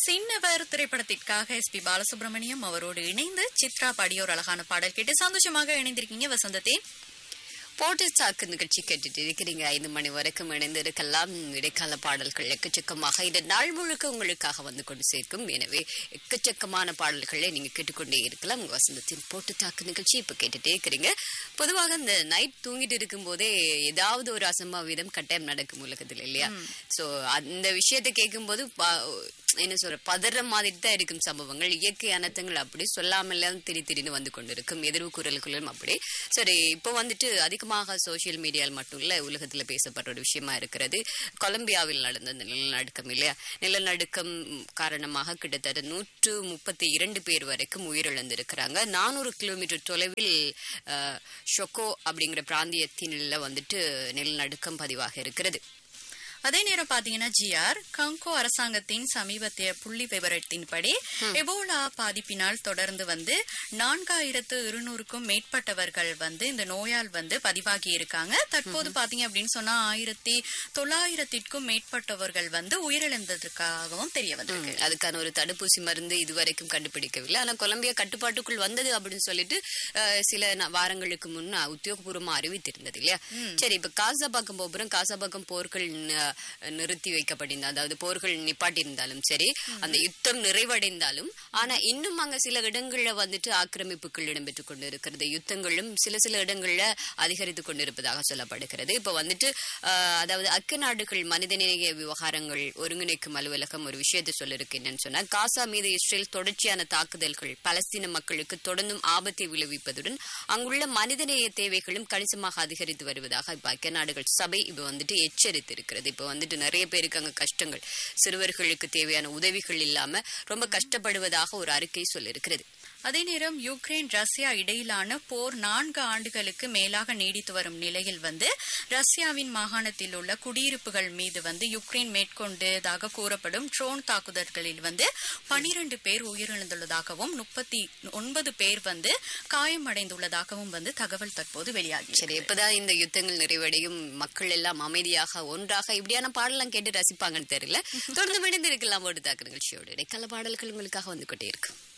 சின்னவர் திரைப்படத்திற்காக S B Balasubramaniam அவரோடு இணைந்து சித்ரா பாடிய ஒரு அழகான பாடல் கேட்டு சந்தோஷமாக இணைந்திருக்கீங்க வசந்தத்தே போட்டு சாக்கு நிகழ்ச்சி கேட்டுட்டு இருக்கிறீங்க ஐந்து மணி வரைக்கும் இணைந்து இருக்கலாம் இடைக்கால பாடல்கள் எக்கச்சக்கமாக இந்த நாள் முழுக்க உங்களுக்காக வந்து கொண்டு சேர்க்கும் எனவே எக்கச்சக்கமான பாடல்களை நீங்க கேட்டுக்கொண்டே இருக்கலாம் உங்க வசந்தத்தின் போட்டு தாக்கு நிகழ்ச்சி இப்ப கேட்டுட்டே இருக்கிறீங்க பொதுவாக இந்த நைட் தூங்கிட்டு இருக்கும் போதே ஏதாவது ஒரு அசம்பாவிதம் கட்டாயம் நடக்கும் உலகத்தில் இல்லையா சோ அந்த விஷயத்தை கேட்கும் போது என்ன சொல்ற பதற மாதிரி தான் இருக்கும் சம்பவங்கள் இயற்கை அனர்த்தங்கள் அப்படி சொல்லாமல் திரி திரின்னு வந்து கொண்டிருக்கும் எதிர்வு குரல்களும் அப்படி சரி இப்போ வந்துட்டு அதிகமாக சோசியல் மீடியாவில் மட்டும் இல்ல உலகத்துல பேசப்படுற ஒரு விஷயமா இருக்கிறது கொலம்பியாவில் நடந்த இந்த நிலநடுக்கம் இல்லையா நிலநடுக்கம் காரணமாக கிட்டத்தட்ட நூற்று முப்பத்தி இரண்டு பேர் வரைக்கும் உயிரிழந்திருக்கிறாங்க நானூறு கிலோமீட்டர் தொலைவில் ஷொக்கோ அப்படிங்கிற பிராந்தியத்தின்ல வந்துட்டு நிலநடுக்கம் பதிவாக இருக்கிறது அதே நேரம் பாத்தீங்கன்னா ஜிஆர் கங்கோ அரசாங்கத்தின் சமீபத்திய புள்ளி விவரத்தின்படி எபோலா பாதிப்பினால் தொடர்ந்து வந்து நான்காயிரத்து இருநூறுக்கும் மேற்பட்டவர்கள் வந்து இந்த நோயால் வந்து பதிவாகி இருக்காங்க தற்போது பாத்தீங்க அப்படின்னு சொன்னா ஆயிரத்தி தொள்ளாயிரத்திற்கும் மேற்பட்டவர்கள் வந்து உயிரிழந்ததற்காகவும் தெரிய வந்திருக்கு அதுக்கான ஒரு தடுப்பூசி மருந்து இதுவரைக்கும் கண்டுபிடிக்கவில்லை ஆனா கொலம்பியா கட்டுப்பாட்டுக்குள் வந்தது அப்படின்னு சொல்லிட்டு சில வாரங்களுக்கு முன்ன உத்தியோகபூர்வமா அறிவித்திருந்தது இல்லையா சரி இப்ப காசாபாக்கம் போகிறோம் காசாபாக்கம் போர்கள் நிறுத்தி வைக்கப்பட்டிருந்த அதாவது போர்கள் நிப்பாட்டியிருந்தாலும் சரி அந்த யுத்தம் நிறைவடைந்தாலும் ஆனா இன்னும் அங்க சில இடங்கள்ல வந்துட்டு ஆக்கிரமிப்புகள் இடம்பெற்றுக் கொண்டு இருக்கிறது யுத்தங்களும் சில சில இடங்கள்ல அதிகரித்துக் கொண்டிருப்பதாக சொல்லப்படுகிறது இப்ப வந்துட்டு அதாவது அக்க நாடுகள் மனிதநேய விவகாரங்கள் ஒருங்கிணைக்கும் அலுவலகம் ஒரு விஷயத்தை சொல்லிருக்கு என்னன்னு சொன்னா காசா மீது இஸ்ரேல் தொடர்ச்சியான தாக்குதல்கள் பலஸ்தீன மக்களுக்கு தொடர்ந்தும் ஆபத்தை விளைவிப்பதுடன் அங்குள்ள மனிதநேய தேவைகளும் கணிசமாக அதிகரித்து வருவதாக இப்ப ஐக்கிய நாடுகள் சபை இப்ப வந்துட்டு எச்சரித்திருக்கிறது இப்ப வந்துட்டு நிறைய பேருக்கு அங்க கஷ்டங்கள் சிறுவர்களுக்கு தேவையான உதவிகள் இல்லாம ரொம்ப கஷ்டப்படுவதாக ஒரு அறிக்கை சொல்லியிருக்கிறது அதே நேரம் யுக்ரைன் ரஷ்யா இடையிலான போர் நான்கு ஆண்டுகளுக்கு மேலாக நீடித்து வரும் நிலையில் வந்து ரஷ்யாவின் மாகாணத்தில் உள்ள குடியிருப்புகள் மீது வந்து யுக்ரைன் மேற்கொண்டதாக கூறப்படும் ட்ரோன் தாக்குதல்களில் வந்து பனிரெண்டு பேர் உயிரிழந்துள்ளதாகவும் முப்பத்தி ஒன்பது பேர் வந்து காயமடைந்துள்ளதாகவும் வந்து தகவல் தற்போது வெளியாகி சரி எப்பதான் இந்த யுத்தங்கள் நிறைவடையும் மக்கள் எல்லாம் அமைதியாக ஒன்றாக இப்படியான பாடலாம் கேட்டு ரசிப்பாங்கன்னு தெரியல தொடர்ந்து விழுந்து இருக்கலாம் ஓடு தாக்கு நிகழ்ச்சியோடு இடைக்கால பாடல்கள் உங்களுக்காக வந்து கொண்டே இருக்கும்